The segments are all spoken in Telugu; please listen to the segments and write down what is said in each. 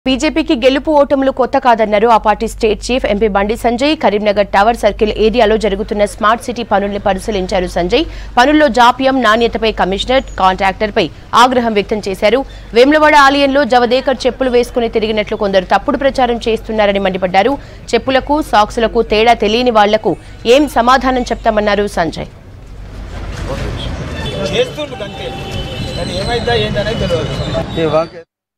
బీజేపీకి గెలుపు ఓటములు కొత్త కాదన్నారు ఆ పార్టీ స్టేట్ చీఫ్ ఎంపీ బండి సంజయ్ కరీంనగర్ టవర్ సర్కిల్ ఏరియాలో జరుగుతున్న స్మార్ట్ సిటీ పనుల్ని పరిశీలించారు సంజయ్ పనుల్లో జాప్యం నాణ్యతపై కమిషనర్ కాంట్రాక్టర్పై ఆగ్రహం వ్యక్తం చేశారు వేములవాడ ఆలయంలో జవదేకర్ చెప్పులు వేసుకుని తిరిగినట్లు కొందరు తప్పుడు ప్రచారం చేస్తున్నారని మండిపడ్డారు చెప్పులకు సాక్సులకు తేడా తెలియని వాళ్లకు ఏం సమాధానం చెప్తామన్నారు సంజయ్ చేస్తుండు అంతే కానీ ఏమైందా ఏందనేది తెలియదు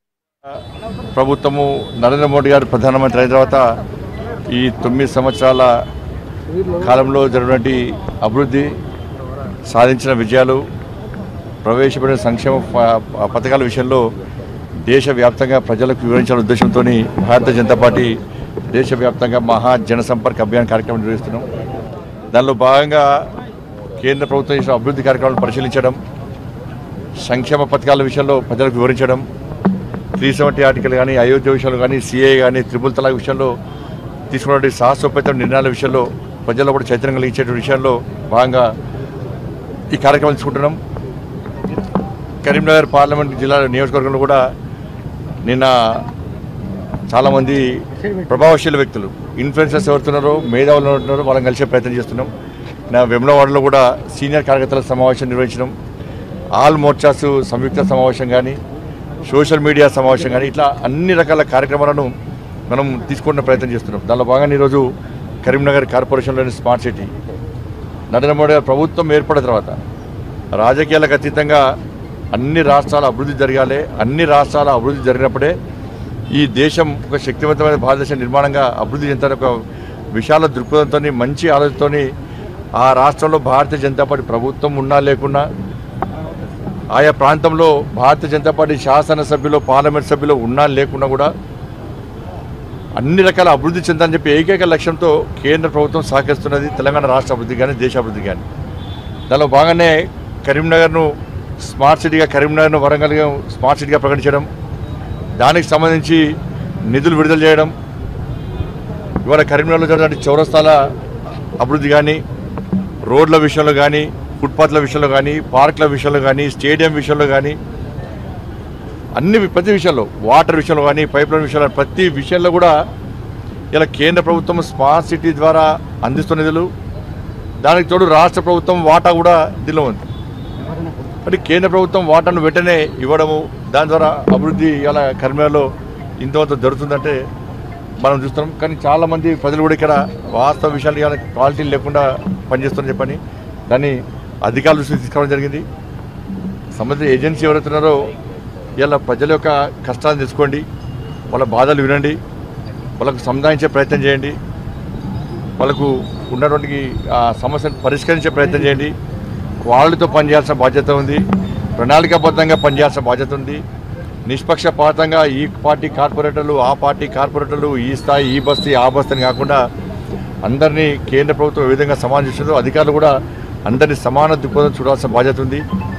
ప్రభుత్వము నరేంద్ర మోడీ గారు ప్రధానమంత్రి అయిన తర్వాత ఈ తొమ్మిది సంవత్సరాల కాలంలో జరిగినటువంటి అభివృద్ధి సాధించిన విజయాలు ప్రవేశపెట్టిన సంక్షేమ ప- పథకాల విషయంలో దేశవ్యాప్తంగా ప్రజలకు వివరించాలనే ఉద్దేశంతో భారతీయ జనతా పార్టీ దేశవ్యాప్తంగా మహా జనసంపర్క్ అభియాన్ కార్యక్రమం నిర్వహిస్తున్నాం దానిలో భాగంగా కేంద్ర ప్రభుత్వం చేసిన అభివృద్ధి కార్యక్రమాలను పరిశీలించడం సంక్షేమ పథకాల విషయంలో ప్రజలకు వివరించడం త్రీ సెవెంటీ ఆర్టికల్ కానీ అయోధ్య విషయంలో కానీ సిఏ కానీ త్రిపుల్ తలాక్ విషయంలో తీసుకున్నటువంటి సాహసోపేత నిర్ణయాల విషయంలో ప్రజల్లో కూడా చైతన్యం కలిగించే విషయంలో భాగంగా ఈ కార్యక్రమం తీసుకుంటున్నాం కరీంనగర్ పార్లమెంట్ జిల్లా నియోజకవర్గంలో కూడా నిన్న చాలామంది ప్రభావశీల వ్యక్తులు ఇన్ఫ్లుయెన్సర్స్ ఎవరుతున్నారో మేధావులు ఎవరున్నారో వాళ్ళని కలిసే ప్రయత్నం చేస్తున్నాం నా వెమ్లవాడలో కూడా సీనియర్ కార్యకర్తల సమావేశం నిర్వహించడం ఆల్ మోర్చాస్ సంయుక్త సమావేశం కానీ సోషల్ మీడియా సమావేశం కానీ ఇట్లా అన్ని రకాల కార్యక్రమాలను మనం తీసుకునే ప్రయత్నం చేస్తున్నాం దానిలో భాగంగా ఈరోజు కరీంనగర్ కార్పొరేషన్లోని స్మార్ట్ సిటీ నరేంద్ర మోడీ గారి ప్రభుత్వం ఏర్పడిన తర్వాత రాజకీయాలకు అతీతంగా అన్ని రాష్ట్రాల అభివృద్ధి జరగాలి అన్ని రాష్ట్రాల అభివృద్ధి జరిగినప్పుడే ఈ దేశం ఒక శక్తివంతమైన భారతదేశం నిర్మాణంగా అభివృద్ధి చెందాలని ఒక విశాల దృక్పథంతో మంచి ఆలోచనతో ఆ రాష్ట్రంలో భారతీయ జనతా పార్టీ ప్రభుత్వం ఉన్నా లేకున్నా ఆయా ప్రాంతంలో భారతీయ జనతా పార్టీ శాసనసభ్యులు పార్లమెంట్ సభ్యులు ఉన్నా లేకున్నా కూడా అన్ని రకాల అభివృద్ధి చెందాలని చెప్పి ఏకైక లక్ష్యంతో కేంద్ర ప్రభుత్వం సహకరిస్తున్నది తెలంగాణ రాష్ట్ర అభివృద్ధి కానీ దేశ అభివృద్ధి కానీ దానిలో భాగంగానే కరీంనగర్ను స్మార్ట్ సిటీగా కరీంనగర్ను వరంగల్గా స్మార్ట్ సిటీగా ప్రకటించడం దానికి సంబంధించి నిధులు విడుదల చేయడం ఇవాళ కరీంనగర్లో జరిగిన చౌరస్తాల అభివృద్ధి కానీ రోడ్ల విషయంలో కానీ ఫుట్పాత్ల విషయంలో కానీ పార్కుల విషయంలో కానీ స్టేడియం విషయంలో కానీ అన్ని ప్రతి విషయంలో వాటర్ విషయంలో కానీ పైప్ లైన్ విషయంలో కానీ ప్రతి విషయంలో కూడా ఇలా కేంద్ర ప్రభుత్వం స్మార్ట్ సిటీ ద్వారా అందిస్తున్న నిధులు దానికి తోడు రాష్ట్ర ప్రభుత్వం వాటా కూడా దీనిలో ఉంది అంటే కేంద్ర ప్రభుత్వం వాటాను వెంటనే ఇవ్వడము దాని ద్వారా అభివృద్ధి ఇలా కరీంనగర్లో ఇంతవంత జరుగుతుందంటే మనం చూస్తున్నాం కానీ చాలామంది ప్రజలు కూడా ఇక్కడ వాస్తవ విషయాలు ఇలా క్వాలిటీ లేకుండా పనిచేస్తారని చెప్పని దాన్ని అధికారుల దృష్టికి తీసుకురావడం జరిగింది సంబంధిత ఏజెన్సీ ఎవరైతున్నారో ఇలా ప్రజల యొక్క కష్టాలను తెలుసుకోండి వాళ్ళ బాధలు వినండి వాళ్ళకు సముదాయించే ప్రయత్నం చేయండి వాళ్ళకు ఉన్నటువంటి ఆ సమస్యను పరిష్కరించే ప్రయత్నం చేయండి వాళ్ళతో పనిచేయాల్సిన బాధ్యత ఉంది ప్రణాళికాబద్ధంగా పనిచేయాల్సిన బాధ్యత ఉంది నిష్పక్షపాతంగా ఈ పార్టీ కార్పొరేటర్లు ఆ పార్టీ కార్పొరేటర్లు ఈ స్థాయి ఈ బస్తీ ఆ బస్తీ అని కాకుండా అందరినీ కేంద్ర ప్రభుత్వం ఏ విధంగా సమానం చేస్తుందో అధికారులు కూడా అందరినీ సమాన దృక్పథం చూడాల్సిన బాధ్యత ఉంది